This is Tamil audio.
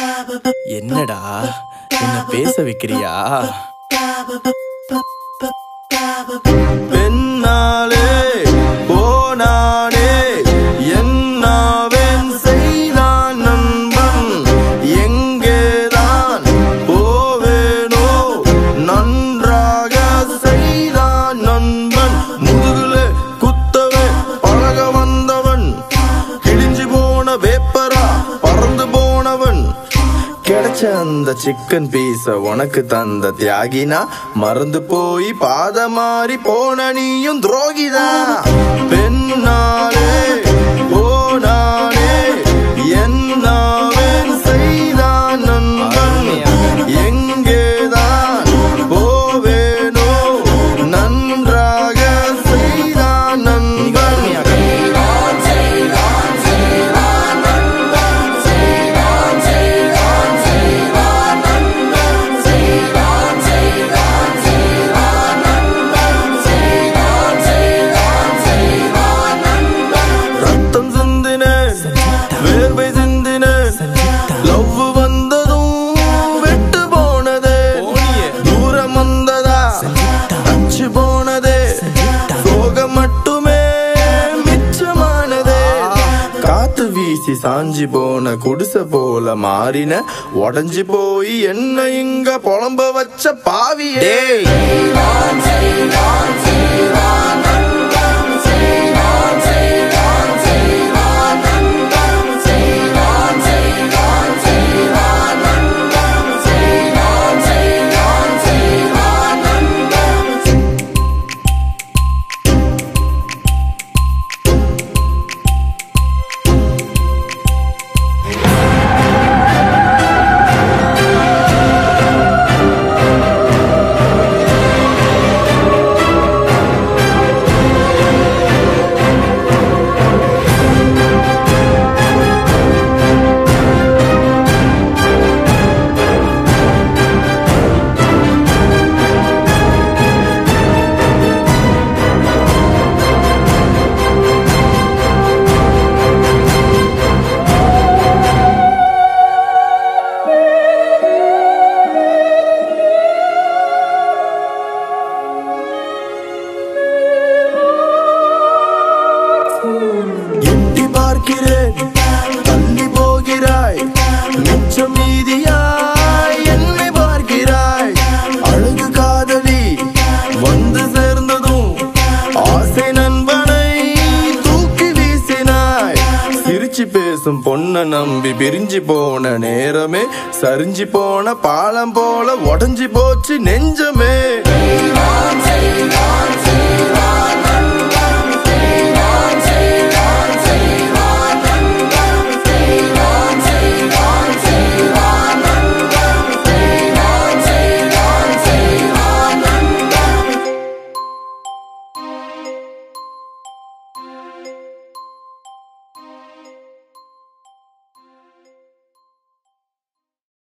என்னடா என்ன பேச வைக்கிறியா பெண்ணாலே போனானே என்னாவேன் செய்தான் நண்பன் எங்கேதான் போவேனோ நன்றாக செய்தான் நண்பன் முதுகுல குத்தவே பழக வந்தவன் கிழிஞ்சு போன வேப்பரா பறந்து போனவன் கிடைச்ச அந்த சிக்கன் பீஸ உனக்கு தந்த தியாகினா மறந்து போய் பாத மாறி போன நீயும் துரோகிதா பெண்ணாலே போனானே என்னாவேன் செய்தான் நண்பன் எங்கேதான் போவேனோ நன்றாக செய்தான் நண்பன் ரத்தம் சிந்தின வேர்வை சிந்தின லவ் வந்ததும் விட்டு போனதே தூரம் வந்ததா அச்சு போனதே சோகம் மட்டுமே மிச்சமானதே காத்து வீசி சாஞ்சி போன குடிசை போல மாறின உடஞ்சி போய் என்ன இங்க புலம்ப வச்ச பாவியே எட்டி பார்க்கிறேன் தள்ளி போகிறாய் மிச்சம் மீதியாய் என்னை பார்க்கிறாய் அழகு காதலி வந்து சேர்ந்ததும் ஆசை நண்பனை தூக்கி வீசினாய் சிரிச்சு பேசும் பொண்ண நம்பி பிரிஞ்சு போன நேரமே சரிஞ்சு போன பாலம் போல உடஞ்சி போச்சு நெஞ்சமே